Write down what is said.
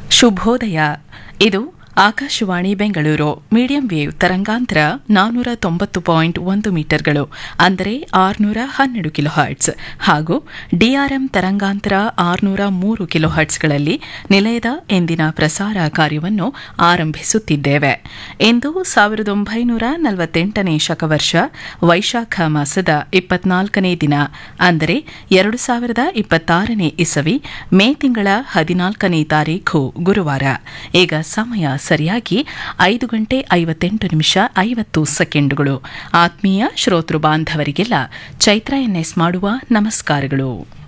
ಶುಭೋದಯ ಇದು Akashvani Bengaluru medium wave ತರಂಗಾಂತರ ನಾನ್ನೂರ ತೊಂಬತ್ತು ಪಾಯಿಂಟ್ ಒಂದು ಮೀಟರ್ಗಳು ಅಂದರೆ ಆರುನೂರ ಹನ್ನೆರಡು ಕಿಲೋ ಹರ್ಟ್ಸ್ ಹಾಗೂ ಡಿಆರ್ಎಂ ತರಂಗಾಂತರ ಆರುನೂರ ಮೂರು ಕಿಲೋ ಹರ್ಟ್ಸ್ಗಳಲ್ಲಿ ನಿಲಯದ ಎಂದಿನ ಪ್ರಸಾರ ಕಾರ್ಯವನ್ನು ಆರಂಭಿಸುತ್ತಿದ್ದೇವೆ ಇಂದು ಸಾವಿರದ ಒಂಬೈನೂರ ನಲವತ್ತೆಂಟನೇ ಶಕವರ್ಷ ವೈಶಾಖ ಮಾಸದ ಇಪ್ಪತ್ನಾಲ್ಕನೇ ದಿನ ಅಂದರೆ ಎರಡು ಸಾವಿರದ ಇಪ್ಪತ್ತಾರನೇ ಇಸವಿ ಮೇ ತಿಂಗಳ ಹದಿನಾಲ್ಕನೇ ತಾರೀಖು ಗುರುವಾರ ಈಗ ಸಮಯ ಸರಿಯಾಗಿ ಐದು ಗಂಟೆ ಐವತ್ತೆಂಟು ನಿಮಿಷ ಐವತ್ತು ಸೆಕೆಂಡುಗಳು ಆತ್ಮೀಯ ಶ್ರೋತೃ ಬಾಂಧವರಿಗೆಲ್ಲ ಚೈತ್ರ ಎನ್ಎಸ್ ಮಾಡುವ ನಮಸ್ಕಾರಗಳು